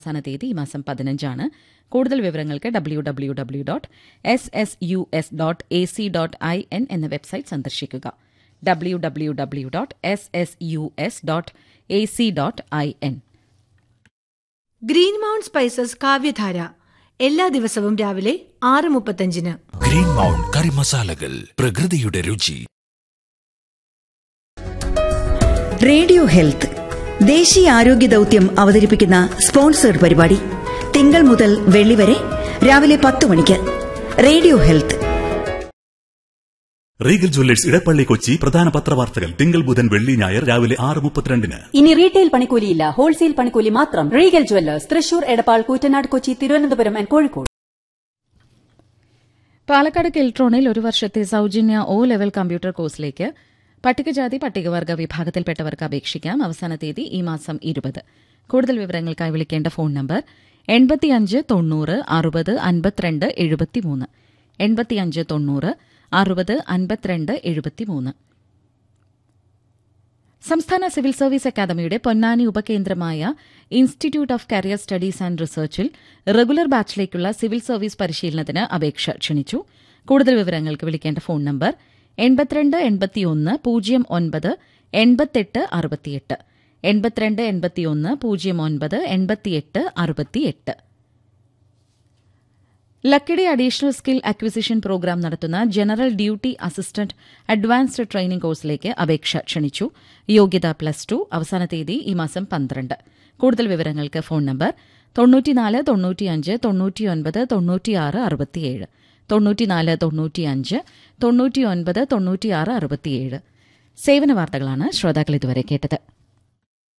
അവസാന തീയതി ഈ മാസം പതിനഞ്ചാണ് കൂടുതൽ വിവരങ്ങൾക്ക് W W W dot S S U S dot A C dot I N എന്ന വെബ്സൈറ്റ് സന്ദർശിക്കുക W W W dot S S U S dot A C dot I N Green Mount Spices Kavyadhara എല്ലാ ദിവസവും രാവിലെ ആറ് മുപ്പത്തഞ്ചിന് green mount കറി മസാലകൾ പ്രകൃതിയുടെ രുചി റേഡിയോ ഹെൽത്ത് ദേശീയ ആരോഗ്യ ദൗത്യം അവതരിപ്പിക്കുന്ന സ്പോൺസേഡ് പരിപാടി തിങ്കൾ മുതൽ വെള്ളി വരെ രാവിലെ പത്ത് മണിക്ക് radio health Regal Jewellers Edappally Kochi പ്രധാന പത്രവാർത്തകൾ തിങ്കൾ ബുധൻ വെള്ളി ഞായർ രാവിലെ ആറ് മുപ്പത്തിരണ്ടിന് ഇനി റീറ്റെയിൽ പണിക്കൂലിയില്ല ഹോൾസെയിൽ പണിക്കൂലി മാത്രം Regal Jewellers Thrissur Edappal Koottanad Kochi Thiruvananthapuram and Kozhikode Palakkad കെൽട്രോണിൽ ഒരു വർഷത്തെ സൌജന്യ ഒ ലെവൽ കമ്പ്യൂട്ടർ കോഴ്സിലേക്ക് പട്ടികജാതി പട്ടികവർഗ വിഭാഗത്തിൽപ്പെട്ടവർക്ക് അപേക്ഷിക്കാം അവസാന തീയതി ഈ മാസം ഇരുപത് കൂടുതൽ വിവരങ്ങൾക്കായി വിളിക്കേണ്ട ഫോൺ നമ്പർ എൺപത്തിയഞ്ച് തൊണ്ണൂറ് അറുപത് അൻപത്തിരണ്ട് എഴുപത്തിമൂന്ന് എൺപത്തിയഞ്ച് തൊണ്ണൂറ് അറുപത് അൻപത്തിരണ്ട് എഴുപത്തിമൂന്ന് സംസ്ഥാന സിവിൽ സർവീസ് അക്കാദമിയുടെ പൊന്നാനി ഉപകേന്ദ്രമായ Institute of Career Studies and റിസർച്ചിൽ റെഗുലർ ബാച്ചിലേക്കുള്ള സിവിൽ സർവീസ് പരിശീലനത്തിന് അപേക്ഷ ക്ഷണിച്ചു കൂടുതൽ വിവരങ്ങൾക്ക് വിളിക്കേണ്ട ഫോൺ നമ്പർ എൺപത്തിരണ്ട് എൺപത്തിയൊന്ന് പൂജ്യം ഒൻപത് എൺപത്തെട്ട് അറുപത്തിയെട്ട് എൺപത്തിരണ്ട് എൺപത്തിയൊന്ന് പൂജ്യം ഒൻപത് എൺപത്തിയെട്ട് അറുപത്തിയെട്ട് Lakkidi additional skill acquisition programme നടത്തുന്ന general duty assistant advanced training കോഴ്സിലേക്ക് അപേക്ഷ ക്ഷണിച്ചു യോഗ്യത പ്ലസ് ടു അവസാന തീയതി ഈ മാസം പന്ത്രണ്ട് കൂടുതൽ വിവരങ്ങൾക്ക് ഫോൺ നമ്പർ തൊണ്ണൂറ്റിനാല് തൊണ്ണൂറ്റിയഞ്ച് തൊണ്ണൂറ്റിയൊൻപത് തൊണ്ണൂറ്റിയാറ് അറുപത്തിയേഴ് തൊണ്ണൂറ്റിനാല് തൊണ്ണൂറ്റിയഞ്ച് തൊണ്ണൂറ്റിയൊൻപത് തൊണ്ണൂറ്റിയാറ് അറുപത്തിയേഴ് സേവന വാർത്തകളാണ് ശ്രോതാക്കൾ ഇതുവരെ കേട്ടത്